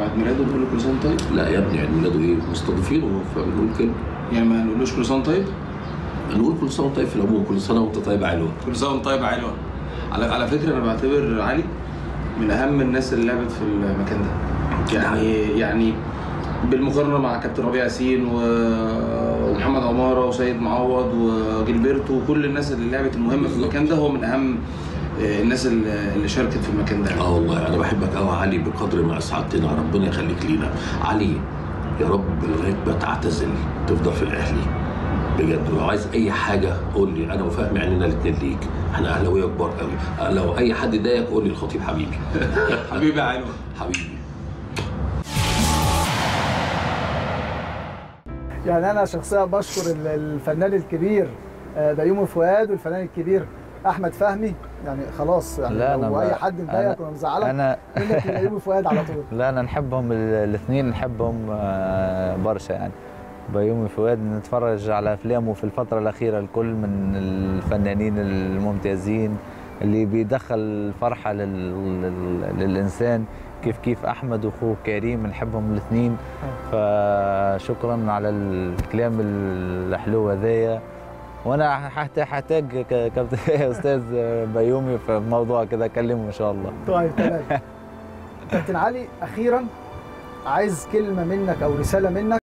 عيد ميلاده بنقول له كل سنه وأنت طيب لا يا ابني عيد ميلاده ايه مستضيفينه فبنقول كده يعني ما نقولوش كل سنه وأنت طيب نقول كل سنه وانت طيب في العموم كل سنه وانت طيب يا علوة كل سنه وأنت طيب يا علوة على على فكره انا بعتبر علي من اهم الناس اللي لعبت في المكان ده يعني يعني بالمقارنه مع كابتن ربيع ياسين و- ومحمد عماره وسيد معوض وجilberto وكل الناس اللي لعبت المهمه في المكان ده هو من اهم آه، الناس اللي اللي شاركت في المكان ده اه والله انا بحبك قوي علي بقدر ما اسعدتنا ربنا يخليك لينا علي يا رب لغايه ما تعتزل تفضل في الاهلي بجد ولو عايز اي حاجه قول لي انا وفهمي عينينا الاثنين ليك احنا اهلاويه كبار قوي لو اي حد ضايقك قول لي الخطيب حبيبي حبيبي يا علوة حبيبي يعني انا شخصيا بشكر ال- الفنان الكبير آه، بيومي فؤاد والفنان الكبير احمد فهمي يعني خلاص يعني لا، أنا لو ب- اي حد مضايقك أنا- ولا مزعلك انا منك لبيومي فؤاد على طول لا انا نحبهم الاثنين نحبهم آه، برشا يعني بيومي فؤاد نتفرج على افلامه في الفتره الاخيره الكل من الفنانين الممتازين اللي بيدخل فرحه لل... لل... للانسان كيف كيف احمد واخوه كريم نحبهم الاثنين فشكرا على الكلام الحلو هذايا وانا حتى ححتاج ك- كابتن استاذ بيومي في موضوع كده اكلمه ان شاء الله طيب تمام كابتن علي اخيرا عايز كلمه منك او رساله منك